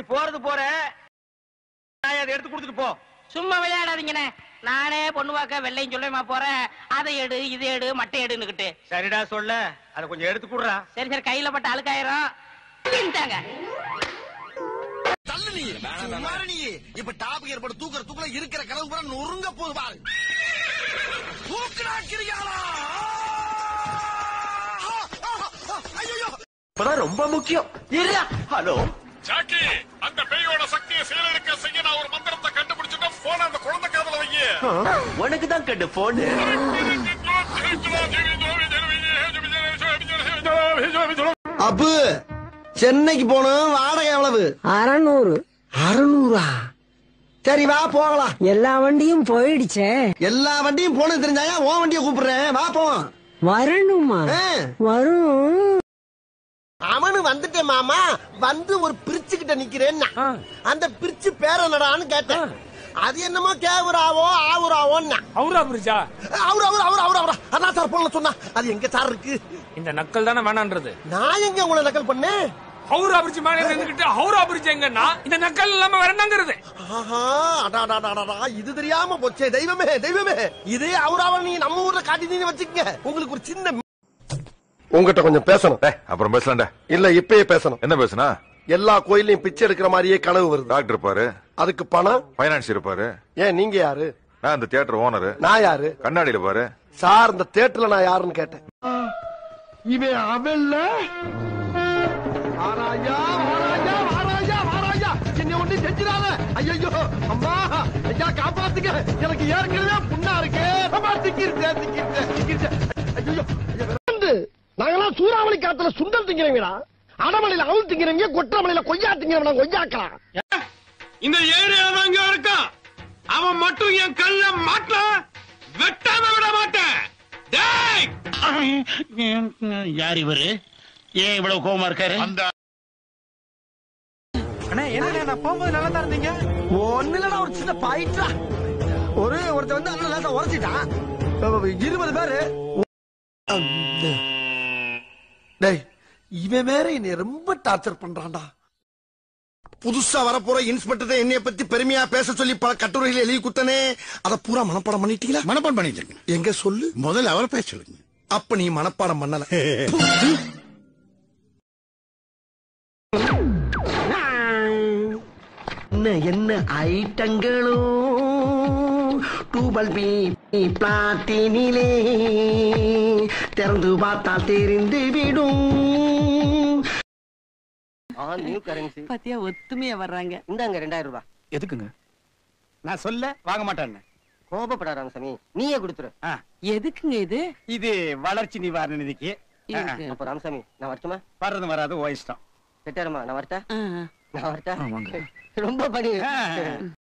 போறது போற நான் அதை எடுத்து கொடுத்துட்டு போ சும்மா விளையாடாதீங்கண்ணே நானே பொண்ணு பார்க்க வெள்ளையும் சொல்லுமா போறேன் அதை எடு இதை எடு மட்டை எடுன்னுக்கிட்டு சரிடா சொல்ல அதை கொஞ்சம் எடுத்து கொடுறா சரி சரி கையில பட்ட அழுக்காயிரும் இந்தாங்க தள்ளு நீ சும்மாரு நீ இப்ப டாப் ஏற்பட தூக்குற தூக்குல இருக்கிற கனவு பூரா நொறுங்க போது பாரு தூக்குறாக்கிறியாளா ஐயோ இப்பதான் ரொம்ப முக்கியம் இல்லையா ஹலோ ஜாக்கி அந்த பேயோட சக்தியை செயலிழக்க செய்ய நான் ஒரு மந்திரத்தை கண்டுபிடிச்சிட்டு போன அந்த குழந்தை காதல வையே உனக்கு தான் கண்டு போனு அப்பு சென்னைக்கு போகணும் வாடகை எவ்வளவு அறநூறு அறுநூறா சரி வா போகலாம் எல்லா வண்டியும் போயிடுச்சே எல்லா வண்டியும் போனது தெரிஞ்சாயா உன் வண்டியை கூப்பிடுறேன் வா போவோம் வரணுமா ஆ. வரும் அவனு வந்துட்டேன் மாமா வந்து ஒரு பிரிச்சு கிட்ட நிக்கிறேன்னா அந்த பிரிச்சு பேர என்னடான்னு கேட்டேன் அது என்னமோ கேவுராவோ ஆவுராவோன்னா அவரா புரிச்சா அவரு அவரு அவரு அவரு அவரா அதான் சார் போன சொன்னா அது எங்க சார் இருக்கு இந்த நக்கல் தானே வேணான்றது நான் எங்க உங்களை நக்கல் பண்ணேன் ஹவுரா பிரிட்ஜ் மேல இருந்துகிட்டு ஹவுரா பிரிட்ஜ் எங்கன்னா இந்த நக்கல் இல்லாம வேற என்னங்கிறது ஆஹா அடா, அடா, அடா, அடா, இது தெரியாம போச்சே தெய்வமே தெய்வமே இதே அவராவ நீ நம்ம ஊர்ல காட்டினீங்க வச்சுக்கங்க உங்களுக்கு ஒரு சின்ன உங்ககிட்ட கொஞ்சம் பேசணும் டேய், அப்புறம் பேசலாம்டா இல்ல இப்பயே பேசணும் என்ன பேசுனா எல்லா கோயிலையும் பிச்சை எடுக்கிற மாதிரியே கனவு வருது டாக்டர் இருப்பாரு அதுக்கு பணம் பைனான்ஸ் இருப்பாரு ஏன் நீங்க யாரு நான் இந்த தியேட்டர் ஓனர் நான் யாரு கண்ணாடியில பாரு சார் இந்த தேட்டர்ல நான் யாருன்னு கேட்டேன் இவன் அவன்ல வாராயா வாராயா வாராயா வாராயா என்னை ஒண்ணு செஞ்சிடாத ஐயோ அம்மா ஐயா காப்பாத்துங்க எனக்கு ஏற்கனவே புண்ணா இருக்கு அம்மா திக்கிருச்சே திக்கிருச்சே திக்கிருச்சே ஐயோ நாங்கெல்லாம் சூறாவளி காத்துல சுண்டல் திங்கிறவங்கடா அடமலையில அவள் திங்கிறவங்க கொற்றமலையில கொய்யா திங்கிறவங்க கொய்யாக்கலாம் இந்த ஏரியா தாங்க இருக்கான் அவன் மட்டும் என் கல்ல மாட்ட வெட்டாம விட மாட்டேன் டேய் யார் இவரு ஏன் இவ்வளவு கோவமா இருக்காரு ஒண்ணு இல்லடா ஒரு சின்ன பாயிட்டா ஒரு ஒருத்தன் வந்து அண்ணன் லேசா உரைச்சிட்டான் இருபது பேரு டேய் இவன் வேற என்னை ரொம்ப டார்ச்சர் பண்றான்டா புதுசா வரப்போற இன்ஸ்பெக்டர் என்னைய பத்தி பெருமையா பேச சொல்லி பல கட்டுரைகள் எழுதி குத்தனே அத பூரா மனப்பாடம் பண்ணிட்டீங்களா மனப்பாடம் பண்ணிட்டு எங்க சொல்லு முதல்ல அவரை பேச சொல்லுங்க அப்ப நீ மனப்பாடம் பண்ணல என்ன என்ன ஐட்டங்களோ டூபல் பி பிளாட்டினிலே திறந்து பார்த்தால் தெரிந்து விடும் நியூ கரன்சி பாத்தியா ஒத்துமையா வர்றாங்க இந்தாங்க ரெண்டாயிரம் ரூபாய் எதுக்குங்க நான் சொல்ல வாங்க மாட்டேன்னு கோபப்படாத ராமசாமி நீயே கொடுத்துரு எதுக்குங்க இது இது வளர்ச்சி நிவாரண நிதிக்கு இருக்கு. அப்ப ராமசாமி நான் வரட்டுமா வர்றது வராது ஓ இஷ்டம் செட்டாரமா நான் வரட்டா ஆ. நான் வரட்டா ஆமாங்க. ரொம்ப பணி